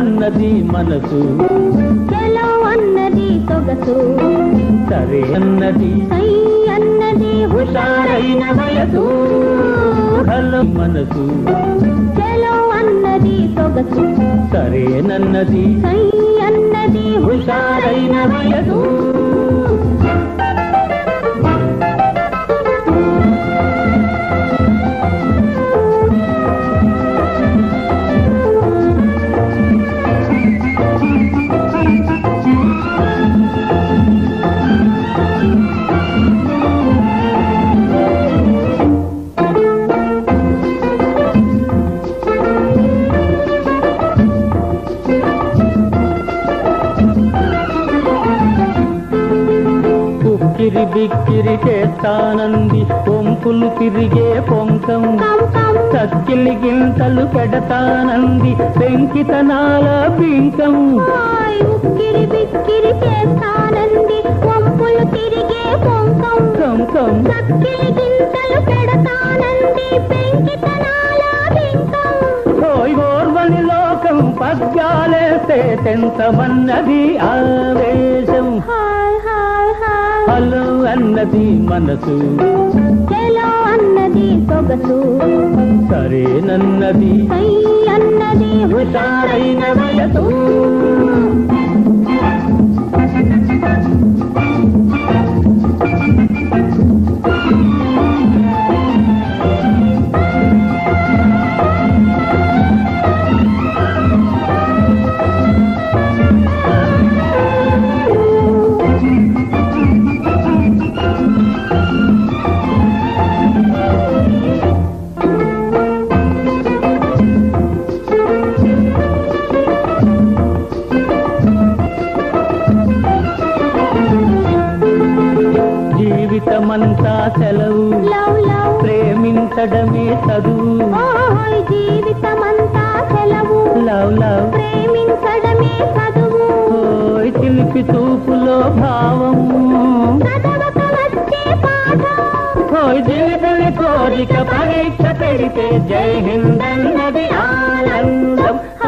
అన్నది మనసు చెలో అన్నది సొగసు సరే అన్నది సై అన్నది హుషారైన వయసు హలో మనసు చెలో అన్నది సొగసు సరేనన్నది సై అన్నది హుషారైన వయసు ఉక్కిరి బిక్కిరి చేస్తానంది పొంకులు తిరిగే పొంకం కం కం చక్కిలి గింతలు పెడతానంది పెంకితనాల పింకం హాయ్ ఉక్కిరి బిక్కిరి చేస్తానంది వంపులు తిరిగే పొంకం కం కం చక్కిలి గింతలు పెడతానంది పెంకితనాల బింకం ఓయ్ ఓర్వని లోకం పద్యాలేస్తే తెంతమన్నది ఆవేశం హాయ్ హాయ్ హాయ్ హలో అన్నది మనసు చెలో అన్నది సొగసు సరేనన్నది సై అన్నది హుషారైన వయసు జీవితమంతా సెలవు లవ్ లవ్ ప్రేమించడమే చదువు ఓయ్ జీవితమంతా సెలవు లవ్ లవ్ ప్రేమించడమే చదువు ఓయ్ చిలిపి చూపులో భావం చదవక వచ్చే పాఠం ఓయ్ జిలిపిలి కోరిక పరీక్ష పెడితే జై హింద్ అన్నది ఆనందం